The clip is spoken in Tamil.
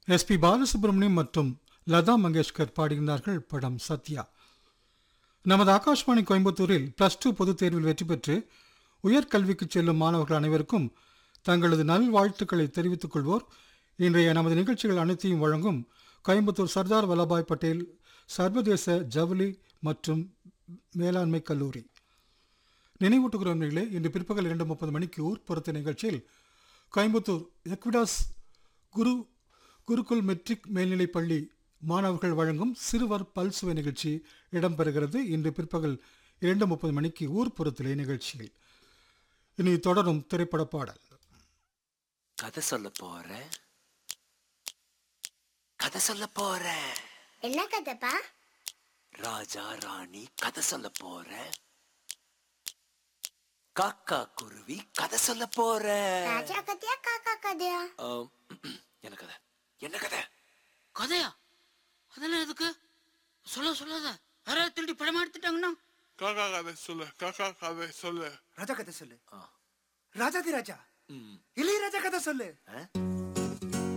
எஸ்பி பாலசுப்ரமணியம் மற்றும் லதா மங்கேஷ்கர் பாடுகின்றார்கள் படம் சத்யா நமது ஆகாஷ்வாணி கோயம்புத்தூரில் பிளஸ் டூ பொதுத் தேர்வில் வெற்றி பெற்று உயர்கல்விக்கு செல்லும் மாணவர்கள் அனைவருக்கும் தங்களது நல்வாழ்த்துக்களை தெரிவித்துக் கொள்வோர் இன்றைய நமது நிகழ்ச்சிகள் அனைத்தையும் வழங்கும் கோயம்புத்தூர் சர்தார் வல்லபாய் பட்டேல் சர்வதேச ஜவுளி மற்றும் மேலாண்மை கல்லூரி நினைவூட்டுகிறோம் நேயர்களே, இன்று பிற்பகல் இரண்டு முப்பது மணிக்கு ஊர்ப்புறத்த நிகழ்ச்சியில் கோயம்புத்தூர் எக்விடாஸ் குரு குருகுல் மெட்ரிக் மேல்நிலைப் பள்ளி மாணவர்கள் வழங்கும் சிறுவர் பல்சுவை நிகழ்ச்சி இடம்பெறுகிறது இன்று பிற்பகல் இரண்டு முப்பது மணிக்கு ஊர்ப்புறத்திலே நிகழ்ச்சியில் இனி தொடரும் திரைப்பட பாடல் கதை சொல்ல போறேன் கதை சொல்ல போறேன் என்ன கதைப்பா ராஜா ராணி கதை சொல்ல போறேன் காக்கா குருவி கதை சொல்ல போறேன் ராஜா கதையா காக்கா கதையா ஆம், என்ன கதை என்ன கதை கதையா அதெல்லாம் எதுக்கு சொல்ல சொல்லாத யாராவது திருடி படமா எடுத்துட்டாங்கன்னா காக்கா கதை சொல்லு காக்கா கதை சொல்லு ராஜா கதை சொல்லு ஆ. ராஜாதி ராஜா ம். இளையராஜா கதை சொல்லு ஆ?